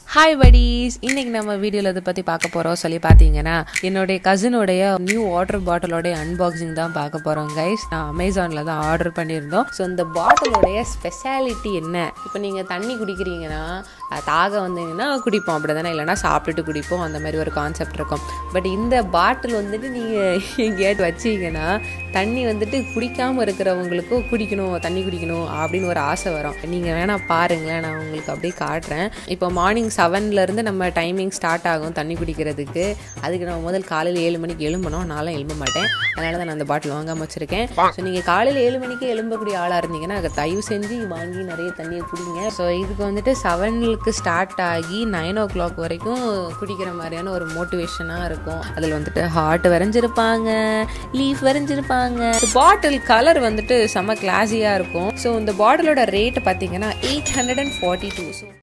hi buddies இன்னைக்கு நம்ம வீடியோவில் இதை பற்றி பார்க்க போகிறோம் சொல்லி பார்த்தீங்கன்னா என்னுடைய கசினுடைய நியூ வாட்டர் பாட்டிலோடைய அன்பாக்சிங் தான் பார்க்க போகிறோம் கைஸ் நான் அமேசானில் தான் ஆர்டர் பண்ணியிருந்தோம் ஸோ இந்த பாட்டிலோடைய ஸ்பெஷாலிட்டி என்ன இப்போ நீங்கள் தண்ணி குடிக்கிறீங்கன்னா அஹ், தாக வந்தீங்கன்னா குடிப்போம் அப்படி தானே இல்லைனா சாப்பிட்டுட்டு குடிப்போம் அந்த மாதிரி ஒரு கான்செப்ட் இருக்கும் பட் இந்த பாட்டில் வந்துட்டு நீங்கள் எங்கேயாவது வச்சீங்கன்னா தண்ணி வந்துட்டு குடிக்காமல் இருக்கிறவங்களுக்கும் குடிக்கணும் தண்ணி குடிக்கணும் அப்படின்னு ஒரு ஆசை வரும் நீங்கள் வேணால் பாருங்களேன் நான் உங்களுக்கு அப்படியே காட்டுறேன் இப்போ மார்னிங் செவன்லேருந்து நம்ம டைமிங் ஸ்டார்ட் ஆகும் தண்ணி குடிக்கிறதுக்கு அதுக்கு நம்ம முதல் காலையில் ஏழு மணிக்கு எழும்பணும் நான்லாம் எழும்ப மாட்டேன் அதனால தான் நான் அந்த பாட்டில் வாங்காமல் வச்சுருக்கேன் ஸோ நீங்கள் காலையில் ஏழு மணிக்கு எழும்பக்கூடிய ஆளாக இருந்தீங்கன்னா அதை தயவு செஞ்சு வாங்கி நிறைய தண்ணியை குடிங்க ஸோ இதுக்கு வந்துட்டு செவனுக்கு ஸ்டார்ட் ஆகி நைன் ஓ கிளாக் வரைக்கும் குடிக்கிற மாதிரியான ஒரு மோட்டிவேஷனாக இருக்கும் அதில் வந்துட்டு ஹார்ட் வரைஞ்சிருப்பாங்க லீஃப் வரைஞ்சிருப்பாங்க பாட்டில் கலர் வந்துட்டு செம்ம கிளாஸியாக இருக்கும் ஸோ இந்த பாட்டிலோட ரேட் பார்த்தீங்கன்னா eight hundred and forty two so